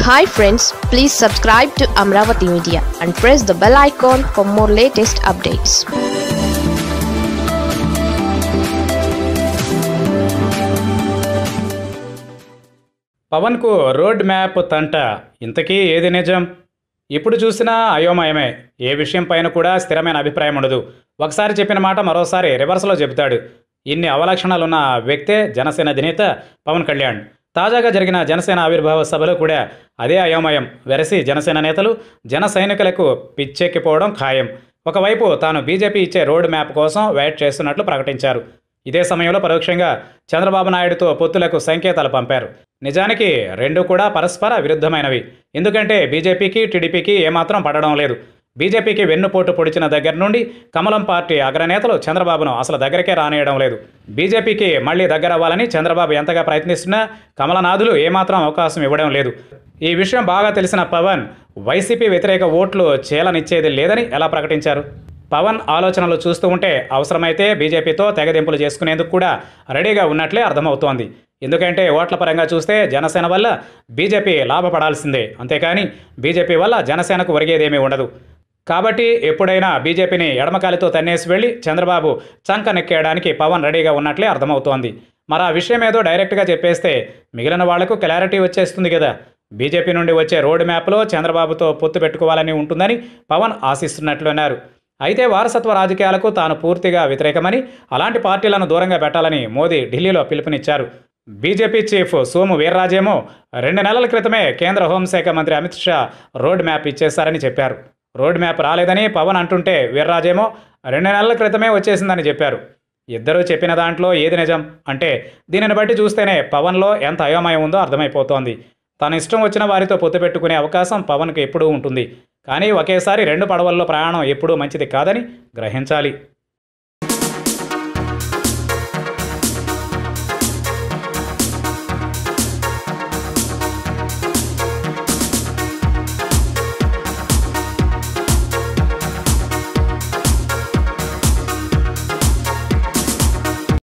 hi friends please subscribe to Amaravati media and press the bell icon for more latest updates పవన్కు road map తంట ఇంతకీ ఏది నిజం ఇప్పుడు చూసినా అయోమయమే ఏ విషయం పైన కూడా స్థిరమైన అభిప్రాయం ఉండదు ఒకసారి చెప్పిన మాట మరోసారి రివర్స్లో చెబుతాడు ఇన్ని అవలక్షణాలున్న వ్యక్తే జనసేన అధినేత పవన్ కళ్యాణ్ తాజాగా జరిగిన జనసేన ఆవిర్భావ సభలో కూడా అదే అయోమయం వెరసి జనసేన నేతలు జన సైనికులకు పిచ్చెక్కిపోవడం ఖాయం ఒకవైపు తాను బీజేపీ ఇచ్చే రోడ్ మ్యాప్ కోసం వెయిట్ చేస్తున్నట్లు ప్రకటించారు ఇదే సమయంలో పరోక్షంగా చంద్రబాబు నాయుడుతో పొత్తులకు సంకేతాలు పంపారు నిజానికి రెండు కూడా పరస్పర విరుద్ధమైనవి ఎందుకంటే బీజేపీకి టీడీపీకి ఏమాత్రం పడడం లేదు బీజేపీకి వెన్నుపోటు పొడిచిన దగ్గర నుండి కమలం పార్టీ అగ్రనేతలు చంద్రబాబును అసలు దగ్గరకే రానియడం లేదు బీజేపీకి మళ్లీ దగ్గర అవ్వాలని చంద్రబాబు ఎంతగా ప్రయత్నిస్తున్నా కమలనాథులు ఏమాత్రం అవకాశం ఇవ్వడం లేదు ఈ విషయం బాగా తెలిసిన పవన్ వైసీపీ వ్యతిరేక ఓట్లు చేలనిచ్చేది లేదని ఎలా ప్రకటించారు పవన్ ఆలోచనలు చూస్తూ ఉంటే అవసరమైతే బీజేపీతో తెగదెంపులు చేసుకునేందుకు కూడా రెడీగా ఉన్నట్లే అర్థమవుతోంది ఎందుకంటే ఓట్ల పరంగా చూస్తే జనసేన వల్ల బీజేపీ లాభపడాల్సిందే అంతేకాని బీజేపీ వల్ల జనసేనకు ఒరిగేదేమీ ఉండదు కాబట్టి ఎప్పుడైనా బీజేపీని ఎడమకాలితో తన్నేసి వెళ్ళి చంద్రబాబు చంక నెక్కేయడానికి పవన్ రెడీగా ఉన్నట్లే అర్థమవుతోంది మరి ఆ విషయం ఏదో డైరెక్ట్గా చెప్పేస్తే మిగిలిన వాళ్లకు క్లారిటీ వచ్చేస్తుంది కదా బీజేపీ నుండి వచ్చే రోడ్ మ్యాప్లో చంద్రబాబుతో పొత్తు పెట్టుకోవాలని ఉంటుందని పవన్ ఆశిస్తున్నట్లున్నారు అయితే వారసత్వ రాజకీయాలకు తాను పూర్తిగా వ్యతిరేకమని అలాంటి పార్టీలను దూరంగా పెట్టాలని మోదీ ఢిల్లీలో పిలుపునిచ్చారు బీజేపీ చీఫ్ సోము వీర్రాజేమో రెండు నెలల క్రితమే కేంద్ర హోంశాఖ మంత్రి అమిత్ షా రోడ్ మ్యాప్ ఇచ్చేశారని చెప్పారు రోడ్ మ్యాప్ రాలేదని పవన్ అంటుంటే వీర్రాజేమో రెండు నెలల క్రితమే వచ్చేసిందని చెప్పారు ఇద్దరూ చెప్పిన దాంట్లో ఏది నిజం అంటే దీనిని బట్టి చూస్తేనే పవన్లో ఎంత అయోమయం ఉందో అర్థమైపోతోంది తన ఇష్టం వచ్చిన వారితో పొత్తు పెట్టుకునే అవకాశం పవన్కు ఎప్పుడూ ఉంటుంది కానీ ఒకేసారి రెండు పడవల్లో ప్రయాణం ఎప్పుడూ మంచిది కాదని గ్రహించాలి